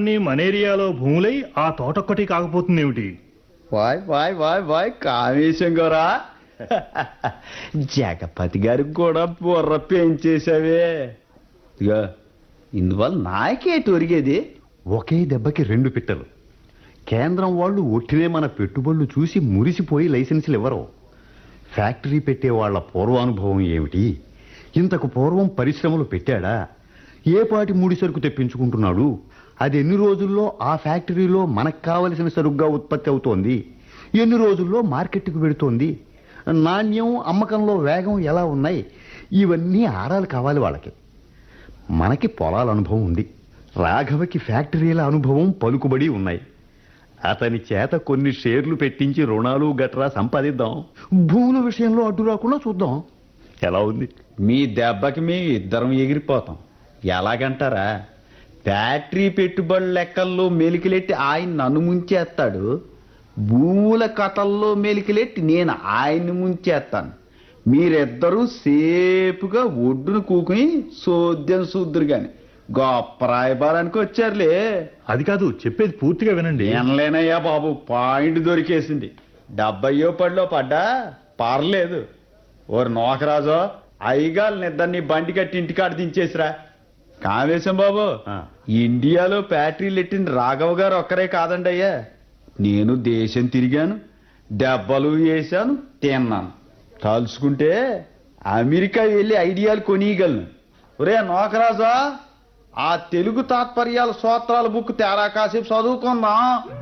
మిగిలినవన్నీ మన ఏరియాలో భూములై ఆ తోటొక్కటి కాకపోతుందేమిటి వాయ్ వాయ్ వాయ్ వాయ్ కామేశం గోరా జగపతి గారికి కూడా బుర్ర పెంచేశావే ఇగో ఇందువల్ల నాకేటి ఒరిగేది ఒకే దెబ్బకి రెండు పిట్టలు కేంద్రం వాళ్ళు ఒట్టినే మన పెట్టుబడులు చూసి మురిసిపోయి లైసెన్సులు ఇవ్వరు ఫ్యాక్టరీ పెట్టే వాళ్ళ పూర్వానుభవం ఏమిటి ఇంతకు పూర్వం పరిశ్రమలు పెట్టాడా ఏ పాటి ముడి సరుకు తెప్పించుకుంటున్నాడు అది ఎన్ని రోజుల్లో ఆ ఫ్యాక్టరీలో మనకు కావలసిన సరుగ్గా ఉత్పత్తి అవుతోంది ఎన్ని రోజుల్లో మార్కెట్కు వెడుతోంది నాణ్యం అమ్మకంలో వేగం ఎలా ఉన్నాయి ఇవన్నీ ఆరాలు కావాలి వాళ్ళకి మనకి పొలాల అనుభవం ఉంది రాఘవకి ఫ్యాక్టరీల అనుభవం పలుకుబడి ఉన్నాయి అతని చేత కొన్ని షేర్లు పెట్టించి రుణాలు గట్రా సంపాదిద్దాం భూముల విషయంలో అడ్డు రాకుండా చూద్దాం ఎలా ఉంది మీ దెబ్బకి మీ ఇద్దరం ఎగిరిపోతాం ఎలాగంటారా ఫ్యాక్టరీ పెట్టుబడుల లెక్కల్లో మెలికలెట్టి ఆయన నన్ను ముంచేస్తాడు భూముల కథల్లో మెలికలెట్టి నేను ఆయన్ని ముంచేస్తాను మీరిద్దరూ సేపుగా ఒడ్డును కూకుని సోద్యం సూద్దురు గాని గొప్ప రాయబారానికి వచ్చారులే అది కాదు చెప్పేది పూర్తిగా వినండి వినలేనయ్యా బాబు పాయింట్ దొరికేసింది డెబ్బయో పడిలో పడ్డా పర్లేదు ఓరు నోకరాజో అయ్యగాలు నిద్దరిని బండి కట్టి ఇంటికాడ దించేసిరా కామేశం బాబు ఆ. ఇండియాలో ఫ్యాక్టరీలు ఎట్టిన రాఘవ గారు ఒక్కరే కాదండి అయ్యా నేను దేశం తిరిగాను దెబ్బలు వేశాను తిన్నాను తలుచుకుంటే అమెరికా వెళ్ళి ఐడియాలు కొనియగలను ఒరే నోకరాజా ఆ తెలుగు తాత్పర్యాల సూత్రాల బుక్ తేరా కాసేపు చదువుకుందాం